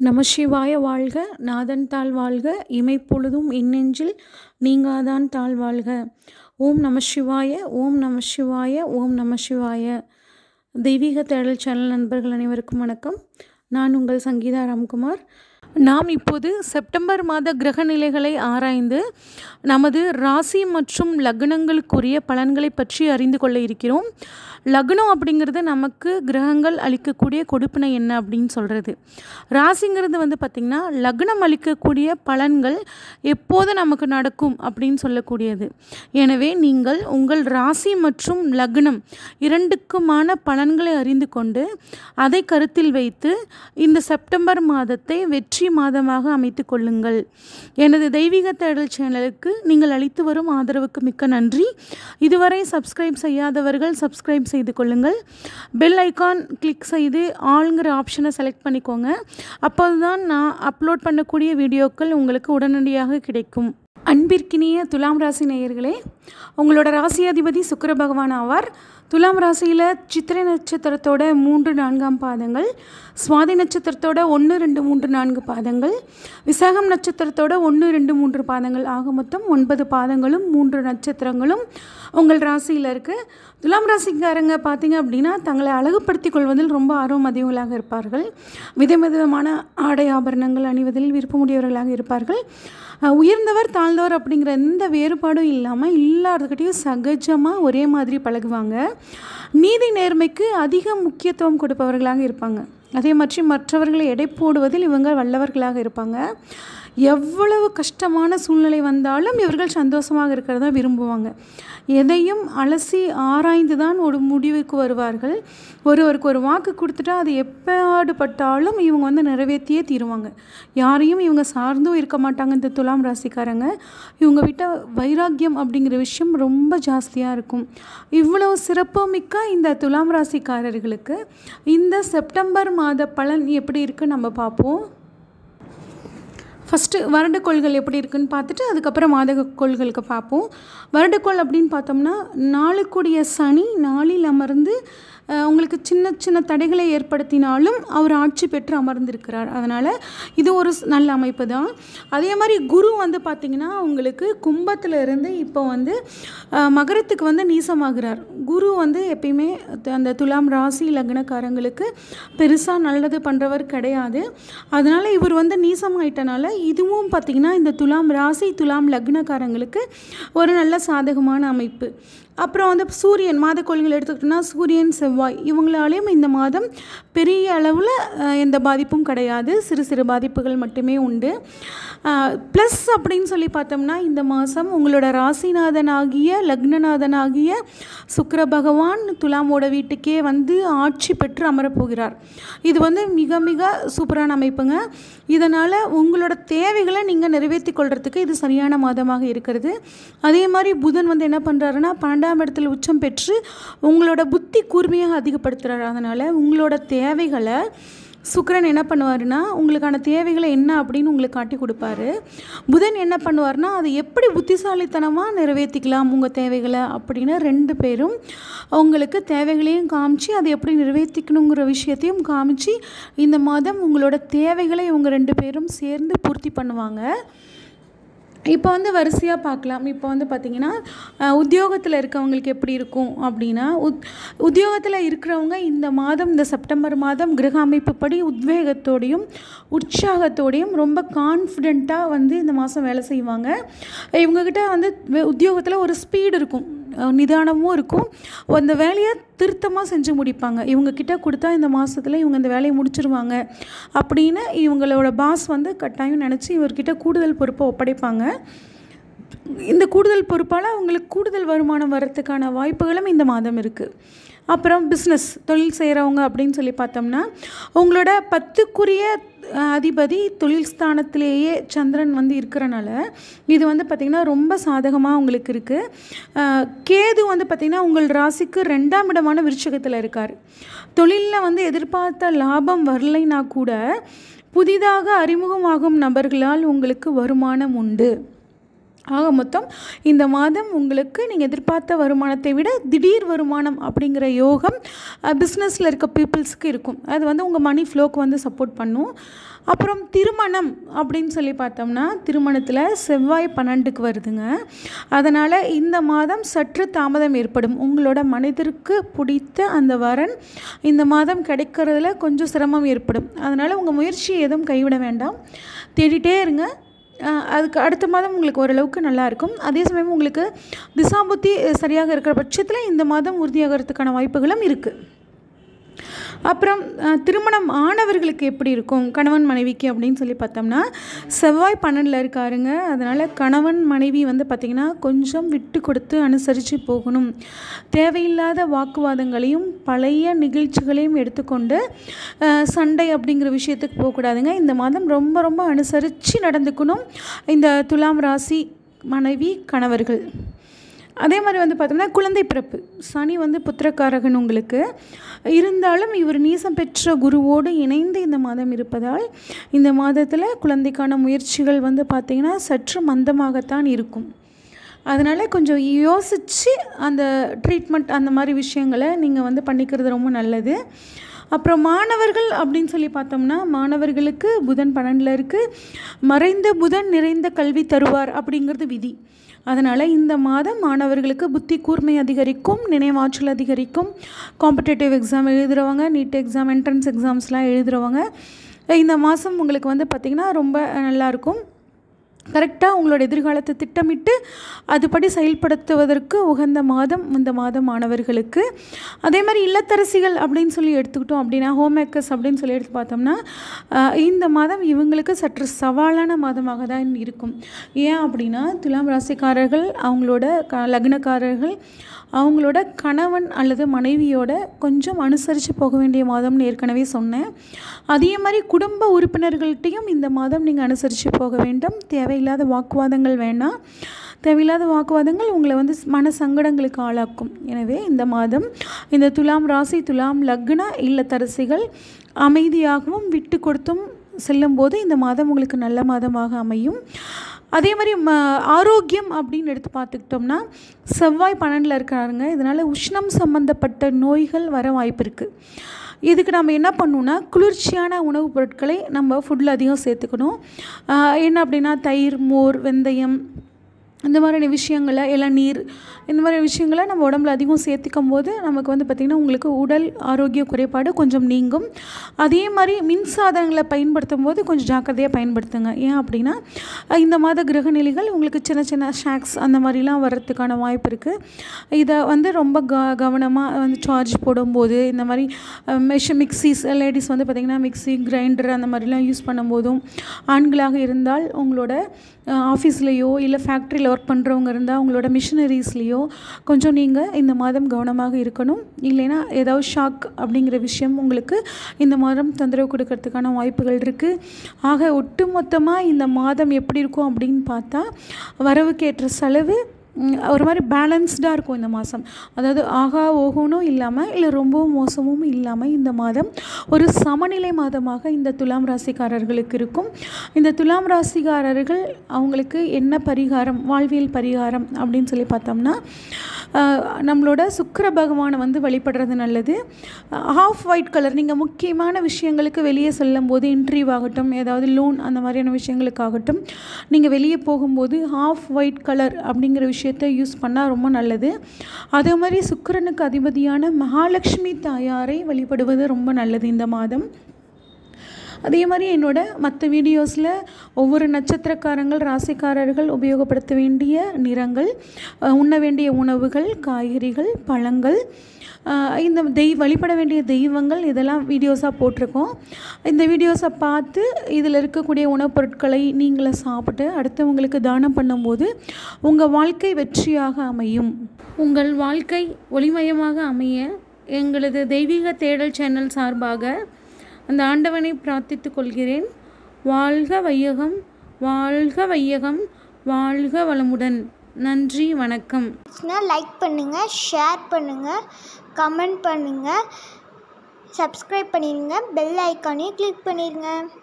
நமசிவாய வாழ்க நாதன் தாள் வாழ்க இமைப்பொழுதும் இன்னெஞ்சில் நீங்காதான் தாழ் வாழ்க ஓம் நமசிவாய ஓம் நமசிவாய ஓம் நமசிவாய தெய்வீக தேடல் சேனல் நண்பர்கள் அனைவருக்கும் வணக்கம் நான் உங்கள் சங்கீதா ராம்குமார் நாம் இப்போது செப்டம்பர் மாத கிரக நிலைகளை ஆராய்ந்து நமது ராசி மற்றும் லக்னங்களுக்குரிய பலன்களை பற்றி அறிந்து கொள்ள இருக்கிறோம் லக்னம் அப்படிங்கிறது நமக்கு கிரகங்கள் அளிக்கக்கூடிய கொடுப்பினை என்ன அப்படின்னு சொல்கிறது ராசிங்கிறது வந்து பார்த்திங்கன்னா லக்னம் அளிக்கக்கூடிய பலன்கள் எப்போது நமக்கு நடக்கும் அப்படின்னு சொல்லக்கூடியது எனவே நீங்கள் உங்கள் ராசி மற்றும் லக்னம் இரண்டுக்குமான பலன்களை அறிந்து கொண்டு அதை கருத்தில் வைத்து இந்த செப்டம்பர் மாதத்தை வெற்றி மாதமாக அமைத்து கொள்ளுங்கள் எனது தெய்வீக தேடல் சேனலுக்கு நீங்கள் அளித்து வரும் ஆதரவுக்கு மிக்க நன்றி இதுவரை சப்ஸ்கிரைப் செய்யாதவர்கள் சப்ஸ்கிரைப் செய்து கொள்ளுங்கள் பெல் ஐக்கான் கிளிக் செய்து ஆளுங்கிற ஆப்ஷனை செலக்ட் பண்ணிக்கோங்க அப்போது தான் நான் அப்லோட் பண்ணக்கூடிய வீடியோக்கள் உங்களுக்கு உடனடியாக கிடைக்கும் அன்பிற்கினிய துலாம் ராசி நேயர்களே உங்களோட ராசி அதிபதி சுக்கர பகவான் ஆவார் துலாம் ராசியில் சித்திரை நட்சத்திரத்தோட மூன்று நான்காம் பாதங்கள் சுவாதி நட்சத்திரத்தோட ஒன்று ரெண்டு மூன்று நான்கு பாதங்கள் விசாகம் நட்சத்திரத்தோட ஒன்று ரெண்டு மூன்று பாதங்கள் ஆக மொத்தம் ஒன்பது பாதங்களும் மூன்று நட்சத்திரங்களும் உங்கள் ராசியில் இருக்குது துலாம் ராசிக்காரங்க பார்த்தீங்க அப்படின்னா தங்களை அழகுபடுத்தி கொள்வதில் ரொம்ப ஆர்வம் அதிகங்களாக இருப்பார்கள் விதவிதமான ஆடை ஆபரணங்கள் அணிவதில் விருப்பமுடையவர்களாக இருப்பார்கள் உயர்ந்தவர் தாழ்ந்தவர் அப்படிங்கிற எந்த வேறுபாடும் இல்லாமல் எல்லாத்துக்கிட்டையும் சகஜமாக ஒரே மாதிரி பழகுவாங்க நீதி நேர்மைக்கு அதிக முக்கியத்துவம் கொடுப்பவர்களாக இருப்பாங்க அதே மாதிரி மற்றவர்களை எடை போடுவதில் இவங்க வல்லவர்களாக இருப்பாங்க எவ்வளவு கஷ்டமான சூழ்நிலை வந்தாலும் இவர்கள் சந்தோஷமாக இருக்கிறத விரும்புவாங்க எதையும் அலசி ஆராய்ந்து தான் ஒரு முடிவுக்கு வருவார்கள் ஒருவருக்கு ஒரு வாக்கு கொடுத்துட்டா அது எப்போடுபட்டாலும் இவங்க வந்து நிறைவேற்றியே தீருவாங்க யாரையும் இவங்க சார்ந்தும் இருக்க மாட்டாங்க இந்த துலாம் ராசிக்காரங்க இவங்க விட்ட வைராக்கியம் அப்படிங்கிற விஷயம் ரொம்ப ஜாஸ்தியாக இருக்கும் இவ்வளவு சிறப்புமிக்க இந்த துலாம் ராசிக்காரர்களுக்கு இந்த செப்டம்பர் மாத பலன் எப்படி இருக்குன்னு நம்ம பார்ப்போம் ஃபஸ்ட்டு வருடக்கோள்கள் எப்படி இருக்குன்னு பார்த்துட்டு அதுக்கப்புறம் மாத கோள்களுக்கு பார்ப்போம் வருடக்கோள் அப்படின்னு பார்த்தோம்னா நாளுக்குடைய சனி நாளில் அமர்ந்து உங்களுக்கு சின்ன சின்ன தடைகளை ஏற்படுத்தினாலும் அவர் ஆட்சி பெற்று அமர்ந்திருக்கிறார் அதனால் இது ஒரு நல்ல அமைப்பு தான் அதே மாதிரி குரு வந்து பார்த்திங்கன்னா உங்களுக்கு கும்பத்தில் இருந்து இப்போ வந்து மகரத்துக்கு வந்து நீசமாகிறார் குரு வந்து எப்பயுமே அந்த துலாம் ராசி லக்னக்காரங்களுக்கு பெருசாக நல்லது பண்ணுறவர் கிடையாது அதனால் இவர் வந்து நீசமாயிட்டனால இதுவும் பார்த்திங்கன்னா இந்த துலாம் ராசி துலாம் லக்னக்காரங்களுக்கு ஒரு நல்ல சாதகமான அமைப்பு அப்புறம் வந்து சூரியன் மாத கோள்கள் எடுத்துக்கிட்டோம்னா சூரியன் செவ்வாய் இவங்களாலேயும் இந்த மாதம் பெரிய அளவில் எந்த பாதிப்பும் கிடையாது சிறு சிறு பாதிப்புகள் மட்டுமே உண்டு ப்ளஸ் அப்படின்னு சொல்லி பார்த்தோம்னா இந்த மாதம் உங்களோட ராசிநாதனாகிய லக்னநாதனாகிய சுக்கர பகவான் துலாமோட வீட்டுக்கே வந்து ஆட்சி பெற்று அமரப்போகிறார் இது வந்து மிக மிக சூப்பரான அமைப்புங்க இதனால் உங்களோட தேவைகளை நீங்கள் நிறைவேற்றி கொள்கிறதுக்கு இது சரியான மாதமாக இருக்கிறது அதே மாதிரி புதன் வந்து என்ன பண்ணுறாருன்னா பன்னெண்டாம் இடத்துல உச்சம் பெற்று உங்களோட புத்தி கூர்மையாக அதிகப்படுத்துகிறார் அதனால் உங்களோட தேவைகளை சுக்கரன் என்ன பண்ணுவார்னா உங்களுக்கான தேவைகளை என்ன அப்படின்னு உங்களுக்கு காட்டி கொடுப்பாரு புதன் என்ன பண்ணுவார்னா அதை எப்படி புத்திசாலித்தனமாக நிறைவேற்றிக்கலாம் உங்கள் தேவைகளை அப்படின்னு ரெண்டு பேரும் உங்களுக்கு தேவைகளையும் காமிச்சு அதை எப்படி நிறைவேற்றிக்கணுங்கிற விஷயத்தையும் காமிச்சு இந்த மாதம் உங்களோட தேவைகளை இவங்க ரெண்டு பேரும் சேர்ந்து பூர்த்தி பண்ணுவாங்க இப்போ வந்து வரிசையாக பார்க்கலாம் இப்போ வந்து பார்த்திங்கன்னா உத்தியோகத்தில் இருக்கவங்களுக்கு எப்படி இருக்கும் அப்படின்னா உத் உத்தியோகத்தில் இருக்கிறவங்க இந்த மாதம் இந்த செப்டம்பர் மாதம் கிரக அமைப்புப்படி உத்வேகத்தோடையும் உற்சாகத்தோடையும் ரொம்ப கான்ஃபிடெண்ட்டாக வந்து இந்த மாதம் வேலை செய்வாங்க இவங்கக்கிட்ட வந்து உத்தியோகத்தில் ஒரு ஸ்பீடு இருக்கும் நிதானமும் இருக்கும் அந்த வேலையை திருத்தமாக செஞ்சு முடிப்பாங்க இவங்க கிட்ட கொடுத்தா இந்த மாதத்தில் இவங்க இந்த வேலையை முடிச்சிருவாங்க அப்படின்னு இவங்களோட பாஸ் வந்து கட்டாயம் நினச்சி இவர்கிட்ட கூடுதல் பொறுப்பை ஒப்படைப்பாங்க இந்த கூடுதல் பொறுப்பால் அவங்களுக்கு கூடுதல் வருமானம் வர்றதுக்கான வாய்ப்புகளும் இந்த மாதம் இருக்குது அப்புறம் பிஸ்னஸ் தொழில் செய்கிறவங்க அப்படின்னு சொல்லி பார்த்தோம்னா உங்களோட பத்துக்குரிய அதிபதி தொழில் ஸ்தானத்திலேயே சந்திரன் வந்து இருக்கிறனால இது வந்து பார்த்திங்கன்னா ரொம்ப சாதகமாக உங்களுக்கு இருக்குது கேது வந்து பார்த்திங்கன்னா உங்கள் ராசிக்கு ரெண்டாம் இடமான விருச்சகத்தில் இருக்கார் தொழிலில் வந்து எதிர்பார்த்த லாபம் வரலைன்னா கூட புதிதாக அறிமுகமாகும் நபர்களால் உங்களுக்கு வருமானம் உண்டு ஆக மொத்தம் இந்த மாதம் உங்களுக்கு நீங்கள் எதிர்பார்த்த வருமானத்தை விட திடீர் வருமானம் அப்படிங்கிற யோகம் பிஸ்னஸில் இருக்க பீப்புள்ஸ்க்கு இருக்கும் அது வந்து உங்கள் மணி ஃப்ளோக்கு வந்து சப்போர்ட் பண்ணும் அப்புறம் திருமணம் அப்படின்னு சொல்லி பார்த்தோம்னா திருமணத்தில் செவ்வாய் பன்னெண்டுக்கு வருதுங்க அதனால் இந்த மாதம் சற்று தாமதம் ஏற்படும் உங்களோட மனிதருக்கு பிடித்த அந்த வரன் இந்த மாதம் கிடைக்கிறதுல கொஞ்சம் சிரமம் ஏற்படும் அதனால் உங்கள் முயற்சியை எதுவும் கைவிட வேண்டாம் தேடிட்டே இருங்க அஹ் அதுக்கு அடுத்த மாதம் உங்களுக்கு ஓரளவுக்கு நல்லா இருக்கும் அதே சமயம் உங்களுக்கு திசாபுத்தி சரியாக இருக்கிற பட்சத்தில் இந்த மாதம் உறுதியாகிறதுக்கான வாய்ப்புகளும் இருக்குது அப்புறம் அஹ், திருமணம் ஆனவர்களுக்கு எப்படி இருக்கும் கணவன் மனைவிக்கு அப்படின்னு சொல்லி பார்த்தோம்னா செவ்வாய் பன்னெண்டில் இருக்காருங்க அதனால் கணவன் மனைவி வந்து பார்த்திங்கன்னா கொஞ்சம் விட்டு கொடுத்து அனுசரித்து போகணும் தேவையில்லாத வாக்குவாதங்களையும் பழைய நிகழ்ச்சிகளையும் எடுத்துக்கொண்டு அஹ், சண்டை அப்படிங்கிற விஷயத்துக்கு போகக்கூடாதுங்க இந்த மாதம் ரொம்ப ரொம்ப அனுசரித்து நடந்துக்கணும் இந்த துலாம் ராசி மனைவி கணவர்கள் அதே மாதிரி வந்து பார்த்தோம்னா குழந்தை பிறப்பு சனி வந்து புத்திரக்காரகன் உங்களுக்கு இருந்தாலும் இவர் நீசம் பெற்ற குருவோடு இணைந்து இந்த மாதம் இருப்பதால் இந்த மாதத்தில் குழந்தைக்கான முயற்சிகள் வந்து பார்த்திங்கன்னா சற்று மந்தமாகத்தான் இருக்கும் அதனால் கொஞ்சம் யோசித்து அந்த ட்ரீட்மெண்ட் அந்த மாதிரி விஷயங்களை நீங்கள் வந்து பண்ணிக்கிறது ரொம்ப நல்லது அப்புறம் மாணவர்கள் அப்படின்னு சொல்லி பார்த்தோம்னா மாணவர்களுக்கு புதன் பன்னெண்டில் இருக்குது மறைந்த புதன் நிறைந்த கல்வி தருவார் அப்படிங்கிறது விதி அதனால் இந்த மாதம் மாணவர்களுக்கு புத்தி கூர்மை அதிகரிக்கும் நினைவாற்றல் அதிகரிக்கும் காம்படேட்டிவ் எக்ஸாம் எழுதுகிறவங்க நீட் எக்ஸாம் என்ட்ரன்ஸ் எக்ஸாம்ஸ்லாம் எழுதுகிறவங்க இந்த மாதம் உங்களுக்கு வந்து பார்த்திங்கன்னா ரொம்ப நல்லாயிருக்கும் கரெக்டாக உங்களோட எதிர்காலத்தை திட்டமிட்டு அதுபடி செயல்படுத்துவதற்கு உகந்த மாதம் இந்த மாதம் மாணவர்களுக்கு அதே மாதிரி இல்லத்தரசிகள் அப்படின்னு சொல்லி எடுத்துக்கிட்டோம் அப்படின்னா ஹோம் மேக்கர்ஸ் அப்படின்னு சொல்லி எடுத்து பார்த்தோம்னா ஆஹ், இந்த மாதம் இவங்களுக்கு சற்று சவாலான மாதமாக தான் இருக்கும் ஏன் அப்படின்னா துலாம் ராசிக்காரர்கள் அவங்களோட க லக்னக்காரர்கள் அவங்களோட கணவன் அல்லது மனைவியோட கொஞ்சம் அனுசரித்து போக வேண்டிய மாதம்னு ஏற்கனவே சொன்னேன் அதே மாதிரி குடும்ப உறுப்பினர்கள்ட்டையும் இந்த மாதம் நீங்கள் அனுசரித்து போக வேண்டும் தேவையில்லாத வாக்குவாதங்கள் வேண்டாம் தேவையில்லாத வாக்குவாதங்கள் உங்களை வந்து மன சங்கடங்களுக்கு ஆளாக்கும் எனவே இந்த மாதம் இந்த துலாம் ராசி துலாம் லக்ன இல்லத்தரசிகள் அமைதியாகவும் விட்டு கொடுத்தும் செல்லும்போது இந்த மாதம் உங்களுக்கு நல்ல மாதமாக அமையும் அதே மாதிரி ம ஆரோக்கியம் அப்படின்னு எடுத்து பார்த்துக்கிட்டோம்னா செவ்வாய் பன்னெண்டில் இருக்கிறாருங்க இதனால் உஷ்ணம் சம்மந்தப்பட்ட நோய்கள் வர வாய்ப்பு இருக்குது இதுக்கு நம்ம என்ன பண்ணணும்னா குளிர்ச்சியான உணவுப் பொருட்களை நம்ம ஃபுட்டில் அதிகம் சேர்த்துக்கணும் ஆஹ் என்ன அப்படின்னா தயிர் மோர் வெந்தயம் இந்த மாதிரியான விஷயங்களை இளநீர் இந்த மாதிரி விஷயங்களை நம்ம உடம்புல அதிகம் சேர்த்திக்கும் போது நமக்கு வந்து பார்த்திங்கன்னா உங்களுக்கு உடல் ஆரோக்கிய குறைபாடு கொஞ்சம் நீங்கும் அதே மாதிரி மின்சாதனங்களை பயன்படுத்தும் போது கொஞ்சம் ஜாக்கிரதையாக பயன்படுத்துங்க ஏன் அப்படின்னா அஹ் இந்த மாத கிரகநிலைகள் உங்களுக்கு சின்ன சின்ன ஷாக்ஸ் அந்த மாதிரிலாம் வர்றதுக்கான வாய்ப்பு இருக்குது இதை வந்து ரொம்ப க கவனமாக வந்து சார்ஜ் போடும்போது இந்த மாதிரி மெஷ் மிக்சிஸ் லேடிஸ் வந்து பார்த்திங்கன்னா மிக்ஸி கிரைண்டர் அந்த மாதிரிலாம் யூஸ் பண்ணும்போதும் ஆண்களாக இருந்தால் உங்களோட ஆஃபீஸ்லேயோ இல்லை ஃபேக்ட்ரியில் ஒர்க் பண்ணுறவங்க இருந்தால் உங்களோட மிஷினரிஸ்லேயோ கொஞ்சம் நீங்கள் இந்த மாதம் கவனமாக இருக்கணும் இல்லைன்னா ஏதாவது ஷாக் அப்படிங்கிற விஷயம் உங்களுக்கு இந்த மாதம் தொந்தரவு கொடுக்கறதுக்கான வாய்ப்புகள் இருக்குது ஆக ஒட்டுமொத்தமாக இந்த மாதம் எப்படி இருக்கும் அப்படின்னு பார்த்தா வரவுக்கேற்ற செலவு ம், ஒரு மாதிரி பேலன்ஸ்டாக இருக்கும் இந்த மாதம் அதாவது ஆகா ஓகோனும் இல்லாமல் இல்லை ரொம்பவும் மோசமும் இல்லாமல் இந்த மாதம் ஒரு சமநிலை மாதமாக இந்த துலாம் ராசிக்காரர்களுக்கு இருக்கும் இந்த துலாம் ராசிக்காரர்கள் அவங்களுக்கு என்ன பரிகாரம் வாழ்வியல் பரிகாரம் அப்படின்னு சொல்லி பார்த்தோம்னா ஆஹ், நம்மளோட சுக்கிர பகவானை வந்து வழிபடுறது நல்லது ஹாஃப் ஒயிட் கலர் நீங்கள் முக்கியமான விஷயங்களுக்கு வெளியே செல்லும் போது இன்டர்வியூ ஆகட்டும் ஏதாவது லோன் அந்த மாதிரியான விஷயங்களுக்காகட்டும் நீங்கள் வெளியே போகும்போது ஹாஃப் ஒயிட் கலர் அப்படிங்கிற விஷயத்தை யூஸ் பண்ணால் ரொம்ப நல்லது அதே மாதிரி சுக்கிரனுக்கு அதிபதியான மகாலட்சுமி தாயாரை வழிபடுவது ரொம்ப நல்லது இந்த மாதம் அதே மாதிரி என்னோட மற்ற வீடியோஸில் ஒவ்வொரு நட்சத்திரக்காரங்கள் ராசிக்காரர்கள் உபயோகப்படுத்த வேண்டிய நிறங்கள் அஹ், உண்ண வேண்டிய உணவுகள் காய்கறிகள் பழங்கள் அஹ், இந்த தெய் வழிபட வேண்டிய தெய்வங்கள் இதெல்லாம் வீடியோஸாக போட்டிருக்கோம் இந்த வீடியோஸை பார்த்து இதில் இருக்கக்கூடிய உணவுப் பொருட்களை நீங்களே சாப்பிட்டு அடுத்தவங்களுக்கு தானம் பண்ணும்போது உங்கள் வாழ்க்கை வெற்றியாக அமையும் உங்கள் வாழ்க்கை ஒளிமயமாக அமைய எங்களது தெய்வீக தேடல் சேனல் சார்பாக அந்த ஆண்டவனை பிரார்த்தித்துக் கொள்கிறேன் வாழ்க வையகம் வாழ்க வையகம் வாழ்க வளமுடன் நன்றி வணக்கம் லைக் பண்ணுங்கள் ஷேர் பண்ணுங்கள் கமெண்ட் பண்ணுங்கள் சப்ஸ்கிரைப் பண்ணிடுங்க பெல் ஐக்கானையும் கிளிக் பண்ணிடுங்க